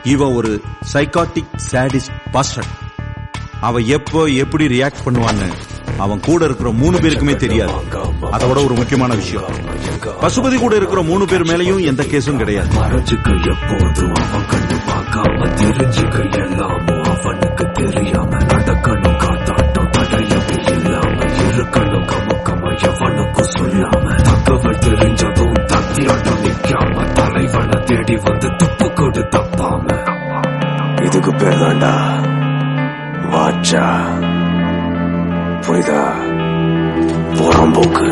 இவன் ஒரு psychotic sadist pastor அவன் எப்போ எப்படி ரியாக்ட் பண்ணுவான்னு அவன் கூட இருக்கிற மூணு பேருக்குமே தெரியாது அதோட ஒரு முக்கியமான விஷயம் பசுபதி கூட இருக்கிற மூணு பேர் மேலயும் எந்த கேஸும் கிடையாது மறைச்சுக்க எப்போதும் அவன் கண்டு பார்க்காம தெரிஞ்சுக்க எல்லாமும் அவனுக்கு தெரியாம நடக்கணும் காத்தாட்டம் தடையவே இல்லாம இருக்கணும் கமுக்கமா எவனுக்கும் சொல்லாம தகவல் தெரிஞ்சதும் தத்தியாட்டம் நிக்காம தலைவனை தேடி வந்து துப்பு கொடு தப்பாம இதுக்கு பேர் தாண்டா வாச்சா புரியுதா புறம்போக்கு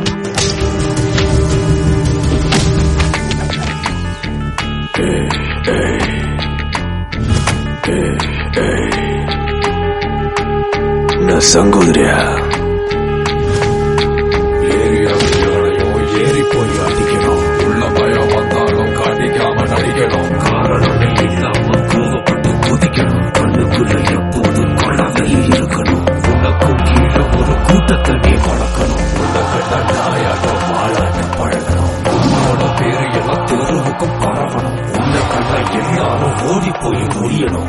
நான் சங்கோதரியா ஏறி போய் அடிக்கணும் உள்ள பயம் வந்தாலும் காட்டிக்காம நடிக்கணும் காரணமே இல்லாம கோவப்பட்டு குதிக்கணும் கண்ணுக்குள்ள எப்போதும் கொள்ளவெளி இருக்கணும் உனக்கும் கீழே ஒரு கூட்டத்தை நீ வளர்க்கணும் உனக்கு நாயாட்டம் வாழாட்டம் பழகணும் உன்னோட பேரு எல்லாம் தெருவுக்கும் பரவணும் உன்னை கண்ட எல்லாரும் ஓடி போய் முடியணும்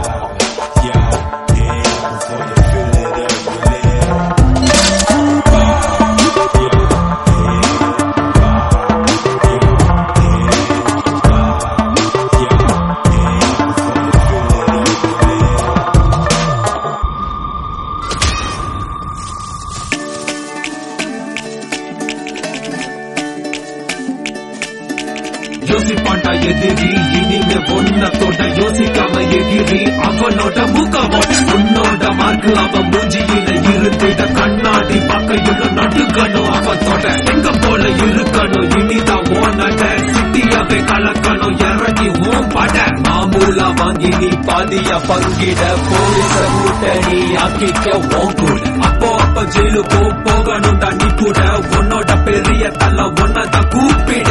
யோசிப்பாண்டா எதிரி இனிமே ஒன்னத்தோட யோசிக்காம எகிரி அவனோட முகமோட உன்னோட மார்க்கு அவன் மூஞ்சியில இருந்திட கண்ணாடி பக்கையுள்ள நடுக்கணும் அவன் தொட எங்க போல இருக்கணும் இனிதான் ஓனட சிட்டியாவே கலக்கணும் இறங்கி ஓம் பட மாமூலா வாங்கி நீ பாதிய பங்கிட போலீச கூட்டணி ஆக்கிக்க ஓன் கூட அப்போ அப்ப ஜெயிலுக்கு போகணும் தண்ணி கூட உன்னோட பெரிய தள்ள ஒன்னதான் கூப்பிட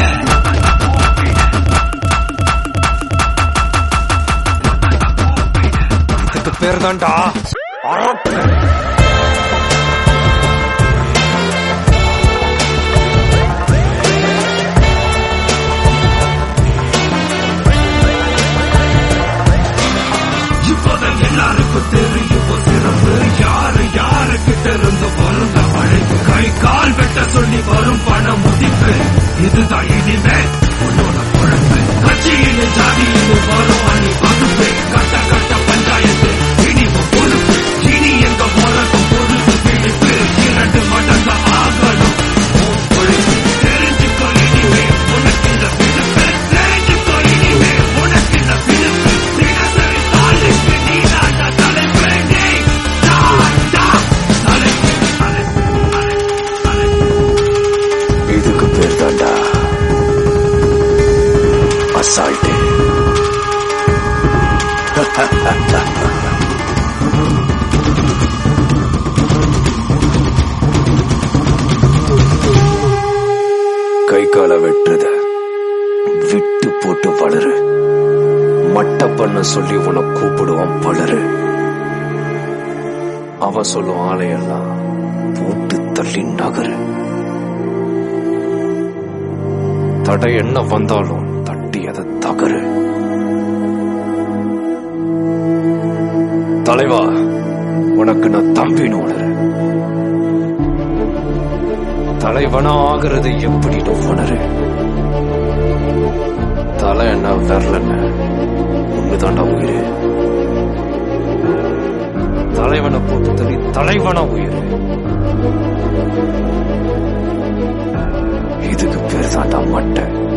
இதுக்கு பேர் தான்டா இப்போதான் எல்லாருக்கும் தெரியும் சிறப்பு யாரு யாருக்கிட்ட இருந்து வரும் அழைப்பு கை கால் வெட்ட சொல்லி வரும் பண முதிப்பு இதுதான் இனிமே உன்னோட குழம்பு கட்சியில ஜாதியில வரும் அணி வகுப்பு கட்ட கட்ட பஞ்சாயத்து இனிவும் பொறுப்பு இனி எங்க போறதும் பொறுப்பு பிடிப்பு இரண்டு மடங்கு ஆகணும் உன் பொழுது தெரிஞ்சுக்கோ இனிமே உனக்கு இந்த பிடிப்பு தெரிஞ்சுக்கோ இனிமே உனக்கு இந்த பிடிப்பு தினசரி தாளிப்பு நீ தாண்டா தலைப்பு நீ தாண்டா தலைப்பு தலைப்பு தலைப்பு தலைப்பு இதுக்கு பேர் தாண்டா அசால்ட்டு கை கால வெட்டுறத விட்டு போட்டு வளரு மட்ட பண்ண சொல்லி உன்னை கூப்பிடுவான் பலரு அவ சொல்லும் ஆலையெல்லாம் போட்டு தள்ளி நகரு தடை என்ன வந்தாலும் தட்டி அதை தகரு தலைவா உனக்கு நான் தம்பின்னு உணரு தலைவனா ஆகிறது எப்படின்னு உணரு தலை என்ன விரலன்னு ஒண்ணுதாண்டா உயிரு தலைவனை போட்டு தள்ளி தலைவனா உயிரு இதுக்கு பேர் தாண்டா மட்டை